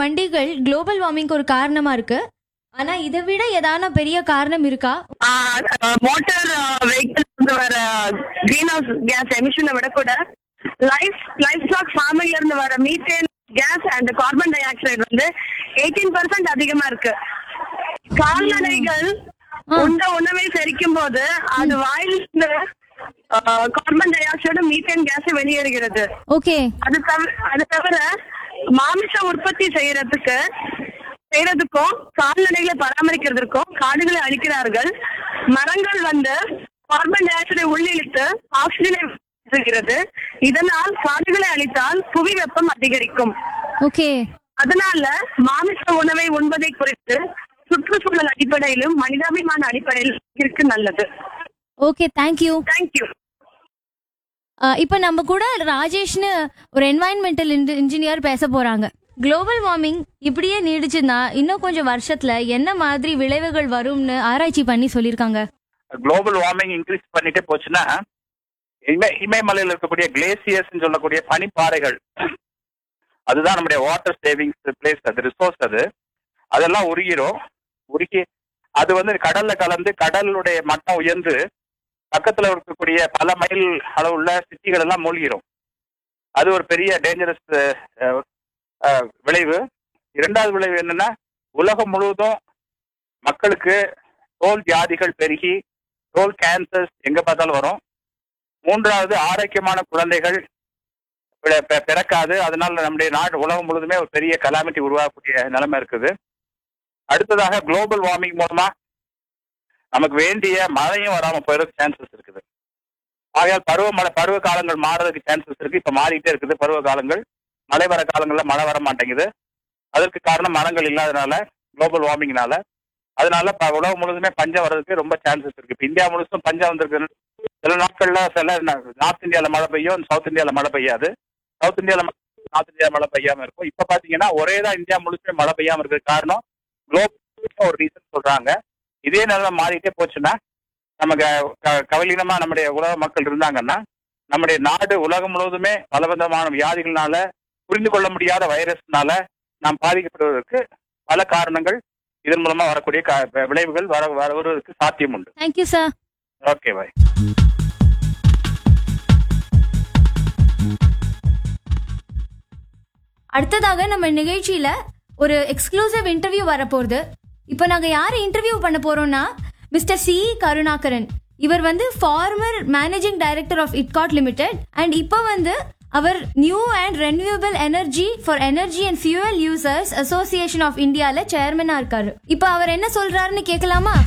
வண்டிகள் குளோபல் வார்மிங்க்கு ஒரு காரணமா இருக்கு ஆனா இதை விட ஏதான பெரிய காரணம் இருக்கா மோட்டார் வெஹிக்கிள்ஸ் இருந்து வர கிரீன் ஹவுஸ் கேஸ் எமிஷனை விட கூட லைஃப் லைஃப் ஸ்டாக் ஃபார்மிங்ல இருந்து வர methane gas and carbon dioxide வந்து எயிட்டீன் பர்சன்ட் அதிகமா இருக்கு கால்நடைகள் உண்ட உணவை செரிக்கும் போது அது வாயிலிருந்து carbon dioxide methane gas வெளியேறுகிறது ஓகே அது தவிர அது தவிர மாமிச உற்பத்தி செய்யறதுக்கு செய்யறதுக்கும் கால்நடைகளை பராமரிக்கிறதுக்கும் காடுகளை அழிக்கிறார்கள் மரங்கள் வந்து கார்பன் டை ஆக்சைடை உள்ளிழுத்து ஆக்சிஜனை வெளியிடுகிறது. இதனால் காடுகளை அழித்தால் புவி வெப்பம் அதிகரிக்கும் ஓகே அதனால மாமிச உணவை உண்பதை குறித்து சுற்றுச்சூழல் அடிப்படையிலும் மனிதாபிமான அடிப்படையிலும் இருக்கு நல்லது ஓகே தேங்க்யூ தேங்க்யூ இப்போ நம்ம கூட ராஜேஷ்னு ஒரு என்வாயன்மெண்டல் இன்ஜினியர் பேச போறாங்க குளோபல் வார்மிங் இப்படியே நீடிச்சுன்னா இன்னும் கொஞ்சம் வருஷத்துல என்ன மாதிரி விளைவுகள் வரும்னு ஆராய்ச்சி பண்ணி சொல்லியிருக்காங்க குளோபல் வார்மிங் இன்க்ரீஸ் பண்ணிட்டே போச்சுன்னா இமய இமயமலையில் இருக்கக்கூடிய கிளேசியர்ஸ் சொல்லக்கூடிய பனிப்பாறைகள் அதுதான் நம்முடைய வாட்டர் சேவிங்ஸ் பிளேஸ் அது ரிசோர்ஸ் அது அதெல்லாம் உருகிரும் உருகி அது வந்து கடல்ல கலந்து கடலுடைய மட்டம் உயர்ந்து பக்கத்துல இருக்கக்கூடிய பல மைல் அளவுள்ள சிட்டிகள் எல்லாம் மூழ்கிரும் அது ஒரு பெரிய டேஞ்சரஸ் விளைவு இரண்டாவது விளைவு என்னன்னா உலகம் முழுவதும் மக்களுக்கு தோல் வியாதிகள் பெருகி தோல் கேன்சர்ஸ் எங்க பார்த்தாலும் வரும் மூன்றாவது ஆரோக்கியமான குழந்தைகள் பிற- பிற- பிறக்காது அதனால நம்முடைய நாடு உலகம் முழுதுமே ஒரு பெரிய கலாமிட்டி உருவாகக்கூடிய நிலைமை இருக்குது அடுத்ததாக குளோபல் வார்மிங் மூலமா நமக்கு வேண்டிய மழையும் வராம போயிருக்கு சான்சஸ் இருக்குது ஆகையால் பருவமழை பருவ காலங்கள் மாறதுக்கு சான்சஸ் இருக்கு இப்ப மாறிட்டே இருக்குது பருவ காலங்கள் மழை வர காலங்கள்ல மழை வர மாட்டேங்குது அதற்கு காரணம் மரங்கள் இல்லாதனால குளோபல் வார்மிங்னால அதனால ப- உலகம் முழுதுமே பஞ்சம் வர்றதுக்கு ரொம்ப சான்சஸ் இருக்கு இப்ப இந்தியா முழுசும் பஞ்சம் வந்திருக்கு சில நாட்கள்ல சில நார்த் இந்தியால மழை பெய்யும் சவுத் இந்தியால மழை பெய்யாது சவுத் இந்தியால நார்த் இந்தியா மழை பெய்யாம இருக்கும் இப்ப பாத்தீங்கன்னா ஒரே தான் இந்தியா முழுசுமே மழை பெய்யாம இருக்கிறது காரணம் குளோபல் ஒரு ரீசன் சொல்றாங்க இதே நிலைமை மாறிட்டே போச்சுன்னா நம்ம க- க- கவலீனமா நம்முடைய உலக மக்கள் இருந்தாங்கன்னா நம்முடைய நாடு உலகம் முழுவதுமே பலவிதமான வியாதிகள்னால புரிந்து கொள்ள முடியாத வைரஸ்னால நாம் பாதிக்கப்படுவதற்கு பல காரணங்கள் இதன் மூலமா வரக்கூடிய க- விளைவுகள் வர வர- வருவதற்கு சாத்தியம் உண்டு தேங்க்யூ சார் ஓகே பாய் அடுத்ததாக நம்ம நிகழ்ச்சியில ஒரு எக்ஸ்க்ளூசிவ் இன்டர்வியூ வரப்போகுது இப்போ நாங்க யாரை இன்டர்வியூ பண்ண போறோம்னா மிஸ்டர் சி கருணாகரன் இவர் வந்து former managing director of ITCOT limited and இப்போ வந்து அவர் new and renewable energy for energy and fuel users association of இந்தியால சேர்மனா இருக்காரு இப்போ அவர் என்ன சொல்றாருன்னு கேட்கலாமா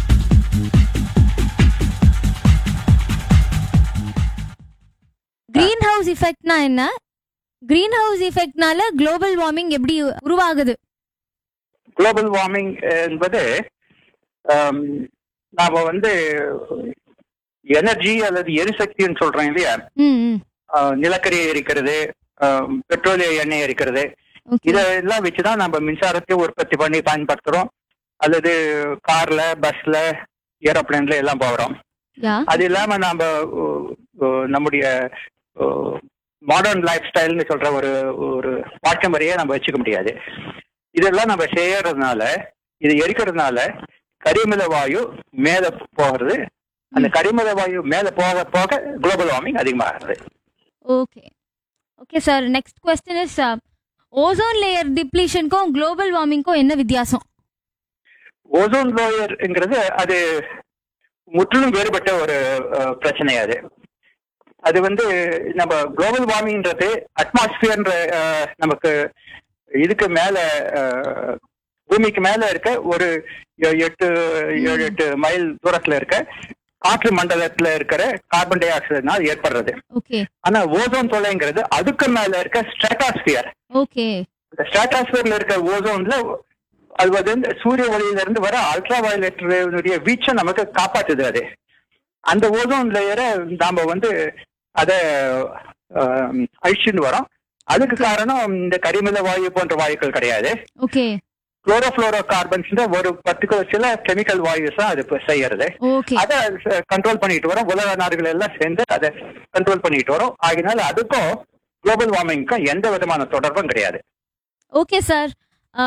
கிரீன் ஹவுஸ் இஃபெக்ட்னா என்ன கிரீன் ஹவுஸ் இஃபெக்ட்னால குளோபல் வார்மிங் எப்படி உருவாகுது குளோபல் வார்மிங் என்பது ஆம், நாம வந்து எனர்ஜி அல்லது எரிசக்தின்னு சொல்றோம் இல்லையா ம் ம் ஆ, நிலக்கரியை எரிக்கிறது ஆம், பெட்ரோலிய எண்ணெய் எரிக்கிறது ஓகே இதெல்லாம் வச்சுதான் நம்ம மின்சாரத்தை உற்பத்தி பண்ணி பயன்படுத்துறோம் அல்லது கார்ல பஸ்ல ஏரோப்ளேன்ல எல்லாம் போகிறோம் யா அது இல்லாம நாம உ, உ, நம்முடைய மாடர்ன் லைஃப் ஸ்டைல்னு சொல்ற ஒரு ஒரு வாழ்க்கை முறையை நம்ம வச்சுக்க முடியாது இதெல்லாம் நம்ம செய்யறதுனால இது எரிக்கிறதுனால கரிமல வாயு மேல போகிறது அந்த கரிமல வாயு மேல போக போக குளோபல் வார்மிங் அதிகமாகிறது okay okay sir next question is ozone layer டிப்ளீஷனுக்கும் குளோபல் வார்மிங்க்கும் என்ன வித்தியாசம் ஓசோன் லோயர்ங்கிறது அது முற்றிலும் வேறுபட்ட ஒரு அஹ், பிரச்சனை அது அது வந்து நம்ம குளோபல் வார்மிங்ன்றது அட்மாஸ்பியர்ன்ற அஹ், நமக்கு இதுக்கு மேல அஹ், பூமிக்கு மேல இருக்க ஒரு எ- எட்டு ஏழு எட்டு மைல் தூரத்துல இருக்க காற்று மண்டலத்துல இருக்கிற கார்பன் டை ஆக்சைடுனால் ஏற்படுறது ஓகே ஆனா ஓசோன் தொலைங்கிறது அதுக்கு மேல இருக்க ஸ்ட்ராட்டாஸ்பியர் ஓகே இந்த ஸ்ட்ராட்டாஸ்பியர்ல இருக்க ஓசோன்ல அது வந்து சூரிய ஒளியில இருந்து வர அல்ட்ரா வயலட் ரேனுடைய வீச்சை நமக்கு காப்பாத்துது அது அந்த ஓசோன் லேயரை நாம வந்து அத ஆம், அழிச்சுன்னு வரோம் அதுக்கு காரணம் இந்த கரிமல வாயு போன்ற வாயுக்கள் கிடையாது ஓகே குளோரோஃபுளோரோ கார்பன்ஸ் ஒரு பர்டிகுலர் சில கெமிக்கல் வாயுஸ் தான் அது இப்ப செய்யறது ஓகே அதை கண்ட்ரோல் பண்ணிட்டு வரோம் உலக நாடுகள் எல்லாம் சேர்ந்து அதை கண்ட்ரோல் பண்ணிட்டு வரோம் ஆகினால அதுக்கும் குளோபல் வார்மிங்க்கும் எந்த விதமான தொடர்பும் கிடையாது ஓகே சார்